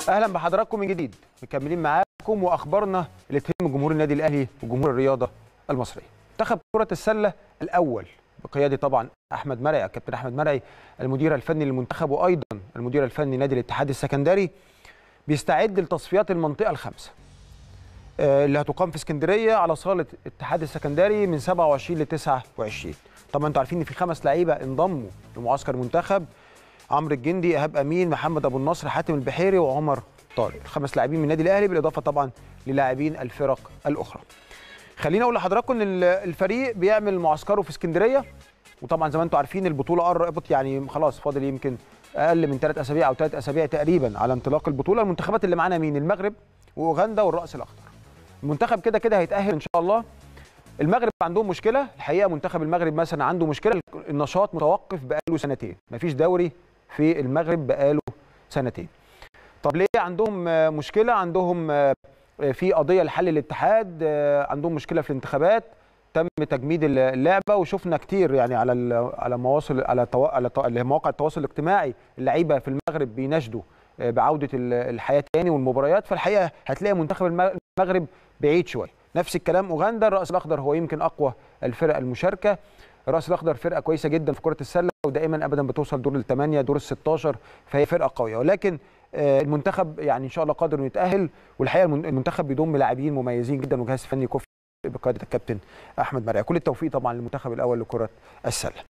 اهلا بحضراتكم من جديد مكملين معاكم واخبارنا اللي تهم جمهور النادي الاهلي وجمهور الرياضه المصريه منتخب كره السله الاول بقياده طبعا احمد مرعي الكابتن احمد مرعي المدير الفني للمنتخب وايضا المدير الفني نادي الاتحاد السكندري بيستعد لتصفيات المنطقه الخامسه آه، اللي هتقام في اسكندريه على صاله الاتحاد السكندري من 27 ل 29 طبعا انتوا عارفين ان في خمس لعيبه انضموا لمعسكر المنتخب عمرو الجندي ايهاب امين محمد ابو النصر حاتم البحيري وعمر طارق الخمس لاعبين من النادي الاهلي بالاضافه طبعا للاعبين الفرق الاخرى خليني اقول لحضراتكم ان الفريق بيعمل معسكره في اسكندريه وطبعا زي ما انتم عارفين البطوله قربت يعني خلاص فاضل يمكن اقل من ثلاث اسابيع او ثلاث اسابيع تقريبا على انطلاق البطوله المنتخبات اللي معانا مين المغرب واوغندا والراس الاخضر المنتخب كده كده هيتاهل ان شاء الله المغرب عندهم مشكله الحقيقه منتخب المغرب مثلا عنده مشكله النشاط متوقف بقاله سنتين مفيش دوري في المغرب بقاله سنتين طب ليه عندهم مشكله عندهم في قضيه لحل الاتحاد عندهم مشكله في الانتخابات تم تجميد اللعبه وشفنا كتير يعني على على مواصل على طو... على طو... مواقع التواصل الاجتماعي اللعيبه في المغرب بيناشدوا بعوده الحياه تاني والمباريات فالحقيقه هتلاقي منتخب المغرب بعيد شويه نفس الكلام اوغندا الراس الاخضر هو يمكن اقوى الفرق المشاركه الراس الاخضر فرقه كويسه جدا في كره السله ودائما ابدا بتوصل دور الثمانيه دور ال 16 فهي فرقه قويه ولكن المنتخب يعني ان شاء الله قادر انه يتاهل والحقيقه المنتخب بيضم لاعبين مميزين جدا وجهاز فني كفء بقياده الكابتن احمد مرعي كل التوفيق طبعا للمنتخب الاول لكره السله